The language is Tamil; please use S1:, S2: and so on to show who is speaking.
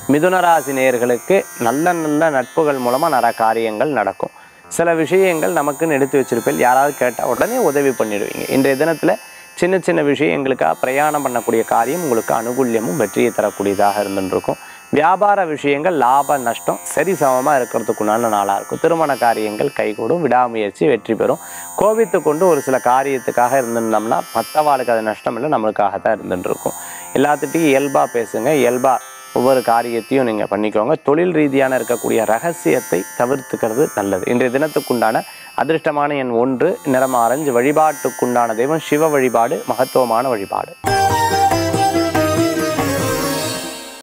S1: மிதுன ராசி நேயர்களுக்கு நல்ல நல்ல நட்புகள் மூலமாக நிறைய காரியங்கள் நடக்கும் சில விஷயங்கள் நமக்குன்னு எடுத்து வச்சிருப்பேன் யாராவது கேட்டால் உடனே உதவி பண்ணிடுவீங்க இன்றைய தினத்தில் சின்ன சின்ன விஷயங்களுக்காக பிரயாணம் பண்ணக்கூடிய காரியம் உங்களுக்கு அனுகூல்யமும் வெற்றியை தரக்கூடியதாக இருந்துருக்கும் வியாபார விஷயங்கள் லாப நஷ்டம் சரி சமமாக இருக்கிறதுக்குண்டான நாளாக இருக்கும் திருமண காரியங்கள் கைகூடும் விடாமுயற்சி வெற்றி பெறும் கோபித்து கொண்டு ஒரு சில காரியத்துக்காக இருந்திருந்தோம்னா மற்றவாளுக்கு அது நஷ்டம் இல்லை நம்மளுக்காக தான் இருந்துட்டு இருக்கும் எல்லாத்துட்டையும் இயல்பாக பேசுங்க இயல்பாக ஒவ்வொரு காரியத்தையும் நீங்கள் பண்ணிக்கோங்க தொழில் ரீதியான இருக்கக்கூடிய ரகசியத்தை தவிர்த்துக்கிறது நல்லது இன்றைய தினத்துக்குண்டான அதிர்ஷ்டமான எண் ஒன்று நிறம் ஆரஞ்சு வழிபாட்டுக்குண்டான தெய்வம் சிவ வழிபாடு மகத்துவமான வழிபாடு